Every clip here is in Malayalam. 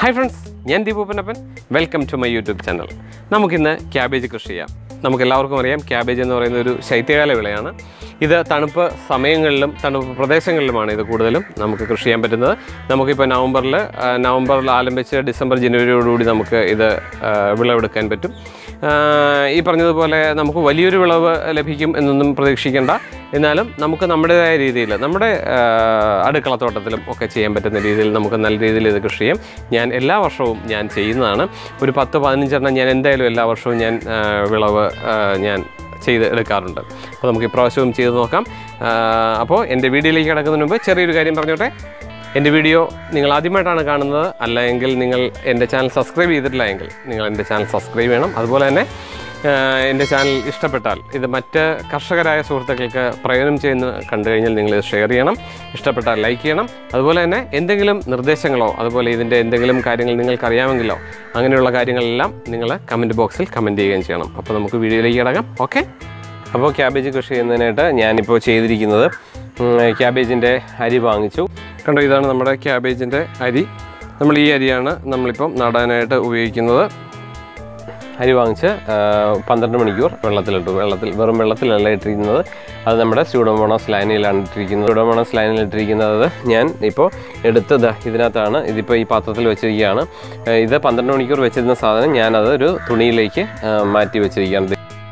ഹായ് ഫ്രണ്ട്സ് ഞാൻ ദീപൂപ്പനപ്പൻ welcome to my YouTube channel നമുക്കിന്ന് ക്യാബേജ് കൃഷി ചെയ്യാം നമുക്ക് എല്ലാവർക്കും അറിയാം ക്യാബേജ് എന്ന് പറയുന്ന ഒരു ശൈത്യകാല വിളയാണ് ഇത് തണുപ്പ് സമയങ്ങളിലും തണുപ്പ് പ്രദേശങ്ങളിലുമാണ് ഇത് കൂടുതലും നമുക്ക് കൃഷി ചെയ്യാൻ പറ്റുന്നത് നമുക്കിപ്പോൾ നവംബറിൽ ആ, നവംബറിൽ ആരംഭിച്ച് ഡിസംബർ ജനുവരിയോടുകൂടി നമുക്ക് ഇത് ആ, വിളവെടുക്കാൻ പറ്റും ആ, ഈ പറഞ്ഞതുപോലെ നമുക്ക് വലിയൊരു വിളവ് ലഭിക്കും എന്നൊന്നും പ്രതീക്ഷിക്കേണ്ട എന്നാലും നമുക്ക് നമ്മുടേതായ രീതിയിൽ നമ്മുടെ ആ, അടുക്കളത്തോട്ടത്തിലും ഒക്കെ ചെയ്യാൻ പറ്റുന്ന രീതിയിൽ നമുക്ക് നല്ല രീതിയിൽ ഇത് കൃഷി ചെയ്യാം ഞാൻ എല്ലാ വർഷവും ഞാൻ ചെയ്യുന്നതാണ് ഒരു പത്ത് പതിനഞ്ചെണ്ണം ഞാൻ എന്തായാലും എല്ലാ വർഷവും ഞാൻ ആ, വിളവ് ആ, ഞാൻ ചെയ്ത് എടുക്കാറുണ്ട് അപ്പോൾ നമുക്ക് ഇപ്രാവശ്യവും ചെയ്ത് നോക്കാം ആ, അപ്പോൾ എൻ്റെ വീഡിയോയിലേക്ക് കിടക്കുന്നതിന് മുമ്പ് ചെറിയൊരു കാര്യം പറഞ്ഞോട്ടെ എൻ്റെ വീഡിയോ നിങ്ങൾ ആദ്യമായിട്ടാണ് കാണുന്നത് അല്ലെങ്കിൽ നിങ്ങൾ എൻ്റെ ചാനൽ സബ്സ്ക്രൈബ് ചെയ്തിട്ടില്ല എങ്കിൽ നിങ്ങൾ എൻ്റെ ചാനൽ സബ്സ്ക്രൈബ് ചെയ്യണം അതുപോലെ തന്നെ ആ, എൻ്റെ ചാനൽ ഇഷ്ടപ്പെട്ടാൽ ഇത് മറ്റ് കർഷകരായ സുഹൃത്തുക്കൾക്ക് പ്രയോജനം ചെയ്യുന്ന കണ്ടു കഴിഞ്ഞാൽ നിങ്ങൾ ഇത് ഷെയർ ചെയ്യണം ഇഷ്ടപ്പെട്ടാൽ ലൈക്ക് ചെയ്യണം അതുപോലെ തന്നെ എന്തെങ്കിലും നിർദ്ദേശങ്ങളോ അതുപോലെ ഇതിൻ്റെ എന്തെങ്കിലും കാര്യങ്ങൾ നിങ്ങൾക്ക് അറിയാമെങ്കിലോ അങ്ങനെയുള്ള കാര്യങ്ങളെല്ലാം നിങ്ങൾ കമൻറ്റ് ബോക്സിൽ കമൻറ്റ് ചെയ്യുകയും ചെയ്യണം അപ്പോൾ നമുക്ക് വീഡിയോയിലേക്ക് കിടക്കാം ഓക്കെ അപ്പോൾ ക്യാബേജ് കൃഷി ചെയ്യുന്നതിനായിട്ട് ഞാനിപ്പോൾ ചെയ്തിരിക്കുന്നത് ഉം, ക്യാബേജിൻ്റെ അരി വാങ്ങിച്ചു കണ്ടോ ഇതാണ് നമ്മുടെ ക്യാബേജിൻ്റെ അരി നമ്മൾ ഈ അരിയാണ് നമ്മളിപ്പം നടാനായിട്ട് ഉപയോഗിക്കുന്നത് അരി വാങ്ങിച്ച് ആ, പന്ത്രണ്ട് മണിക്കൂർ വെള്ളത്തിലിട്ടു വെള്ളത്തിൽ വെറും വെള്ളത്തിലല്ല ഇട്ടിരിക്കുന്നത് അത് നമ്മുടെ സ്യൂഡോമോണോസ് ലൈനിലാണ് ഇട്ടിരിക്കുന്നത് സ്യൂഡോമോണോസ് ലൈനിൽ ഇട്ടിരിക്കുന്നത് ഞാൻ ഇപ്പോൾ എടുത്തത് ഇതിനകത്താണ് ഇതിപ്പോൾ ഈ പാത്രത്തിൽ വെച്ചിരിക്കുകയാണ് ആ, ഇത് പന്ത്രണ്ട് മണിക്കൂർ വെച്ചിരുന്ന സാധനം ഞാനത് ഒരു തുണിയിലേക്ക് ആ, മാറ്റി വെച്ചിരിക്കുകയാണ്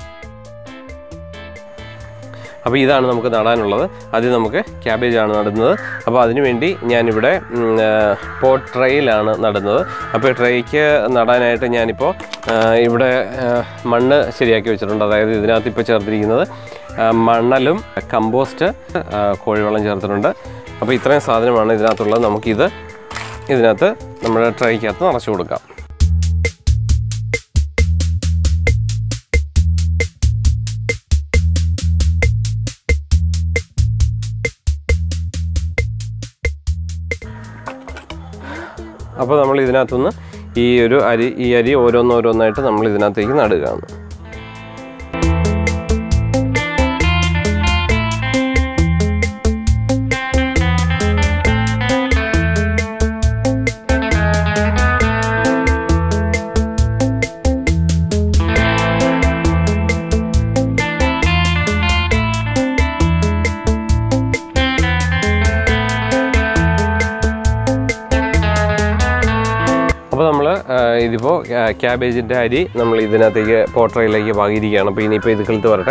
അപ്പോൾ ഇതാണ് നമുക്ക് നടാനുള്ളത് ആദ്യം നമുക്ക് ക്യാബേജ് ആണ് നടുന്നത് അപ്പോൾ അതിനുവേണ്ടി ഞാനിവിടെ ഉം, ആ, പോട്ട് ട്രേയിലാണ് നടുന്നത് അപ്പോൾ ട്രേയ്ക്ക് നടാനായിട്ട് ഞാനിപ്പോൾ ആ, ഇവിടെ ആ, മണ്ണ് ശരിയാക്കി വെച്ചിട്ടുണ്ട് അതായത് ഇതിനകത്ത് ഇപ്പോൾ ചേർത്തിരിക്കുന്നത് ആ, മണലും കമ്പോസ്റ്റ് ആ, കോഴിവെള്ളം ചേർത്തിട്ടുണ്ട് അപ്പോൾ ഇത്രയും സാധനമാണ് ഇതിനകത്തുള്ളത് നമുക്കിത് ഇതിനകത്ത് നമ്മുടെ ട്രേക്കകത്ത് നിറച്ചു കൊടുക്കാം അപ്പോൾ നമ്മൾ ഇതിനകത്തുനിന്ന് ഈ ഒരു അരി ഈ അരി ഓരോന്നോരോന്നായിട്ട് നമ്മൾ ഇതിനകത്തേക്ക് നടുകയാണ് അപ്പോൾ നമ്മൾ ഇതിപ്പോൾ ക്യാബേജിൻ്റെ അരി നമ്മൾ ഇതിനകത്തേക്ക് പോട്ടറയിലേക്ക് പാകിയിരിക്കുകയാണ് അപ്പോൾ ഇനിയിപ്പോൾ ഇത് കിളുത്ത് വരട്ടെ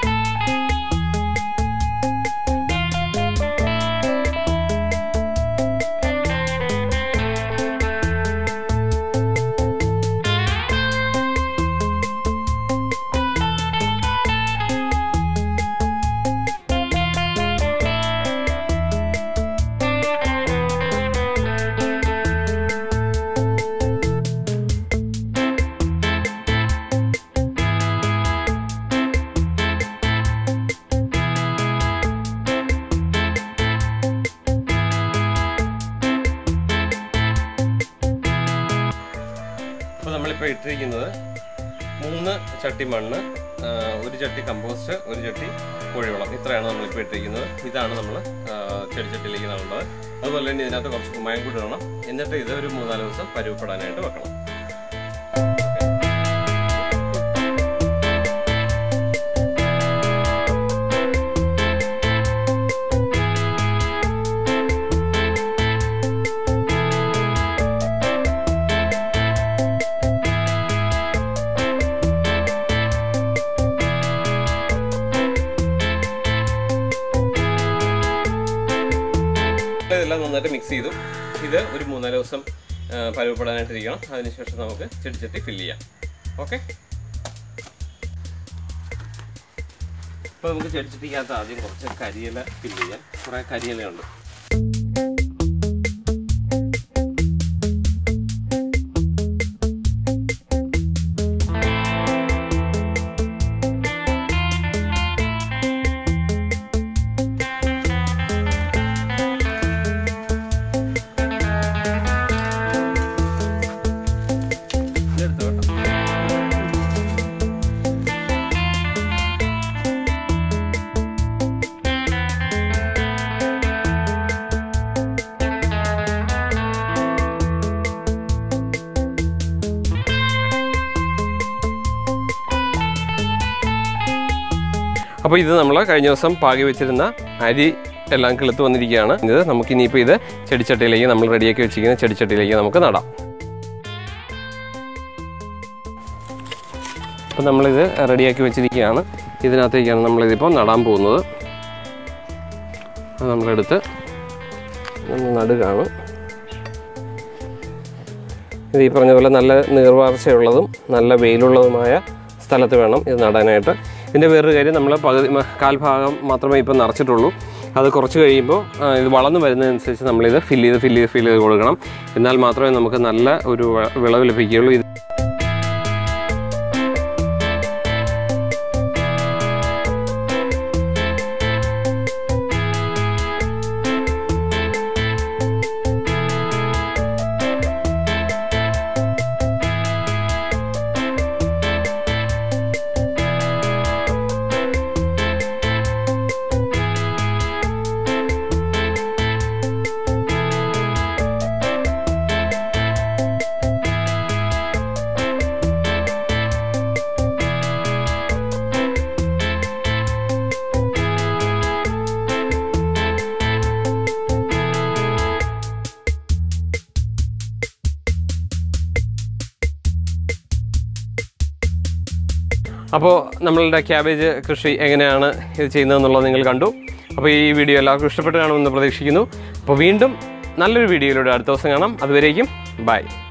അപ്പോൾ നമ്മളിപ്പോൾ ഇട്ടിരിക്കുന്നത് മൂന്ന് ചട്ടി മണ്ണ് ആ, ഒരു ചട്ടി കമ്പോസ്റ്റ് ഒരു ചട്ടി കോഴിവളം ഇത്രയാണ് നമ്മളിപ്പോൾ ഇട്ടിരിക്കുന്നത് ഇതാണ് നമ്മൾ ചെടിച്ചട്ടിയിലേക്ക് നടേണ്ടത് അതുപോലെ തന്നെ ഇതിനകത്ത് കുറച്ച് കുമ്മായം കൂടി ഇടണം എന്നിട്ട് ഇത് ഒരു മൂന്നാല് ദിവസം പരുവപ്പെടാനായിട്ട് വെക്കണം ഇതെല്ലാം നന്നായിട്ട് മിക്സ് ചെയ്തു ഇത് ഒരു മൂന്നാല് ദിവസം ആ, പരുവപ്പെടാനായിട്ടിരിക്കണം അതിനുശേഷം നമുക്ക് ചെടിച്ചട്ടി ഫില്ല് ചെയ്യാം ഓക്കെ അപ്പോൾ നമുക്ക് ചെടിച്ചട്ടിക്കകത്ത് ആദ്യം കുറച്ച് കരിയില ഫില്ല് ചെയ്യാം കുറേ കരിയിലയുണ്ട് ഇതെടുത്തോ കേട്ടോ അപ്പോൾ ഇത് നമ്മൾ കഴിഞ്ഞ ദിവസം പാകി വെച്ചിരുന്ന അരി എല്ലാം കിളുത്ത് വന്നിരിക്കുകയാണ് ഇത് നമുക്ക് ഇനിയിപ്പോൾ ഇത് ചെടിച്ചട്ടിയിലേക്ക് നമ്മൾ റെഡിയാക്കി വെച്ചിരിക്കുന്ന ചെടിച്ചട്ടിയിലേക്ക് നമുക്ക് നടാം അപ്പോൾ നമ്മളിത് റെഡിയാക്കി വെച്ചിരിക്കുകയാണ് ഇതിനകത്തേക്കാണ് നമ്മളിതിപ്പോൾ നടാൻ പോകുന്നത് അത് നമ്മളെടുത്ത് ഒന്ന് നടുകയാണ് ഇത് ഈ പറഞ്ഞ പോലെ നല്ല നീർവാർച്ചയുള്ളതും നല്ല വെയിലുള്ളതുമായ സ്ഥലത്ത് വേണം ഇത് നടാനായിട്ട് ഇതിൻ്റെ വേറൊരു കാര്യം നമ്മൾ പകുതി മ- കാൽഭാഗം മാത്രമേ ഇപ്പോൾ നിറച്ചിട്ടുള്ളൂ അത് കുറച്ച് കഴിയുമ്പോൾ ആ, ഇത് വളർന്നു വരുന്നതനുസരിച്ച് നമ്മളിത് ഫില്ല് ചെയ്ത് ഫില്ല് ചെയ്ത് ഫില്ല് ചെയ്ത് കൊടുക്കണം എന്നാൽ മാത്രമേ നമുക്ക് നല്ല ഒരു വ- വിളവ് ലഭിക്കുകയുള്ളൂ ഇത് അപ്പോൾ നമ്മളുടെ ക്യാബേജ് കൃഷി എങ്ങനെയാണ് ഇത് ചെയ്യുന്നതെന്നുള്ളത് നിങ്ങൾ കണ്ടു അപ്പോൾ ഈ വീഡിയോ എല്ലാവർക്കും ഇഷ്ടപ്പെട്ട് കാണുമെന്ന് പ്രതീക്ഷിക്കുന്നു അപ്പോൾ വീണ്ടും നല്ലൊരു വീഡിയോയിലൂടെ അടുത്ത ദിവസം കാണാം അതുവരേക്കും ബൈ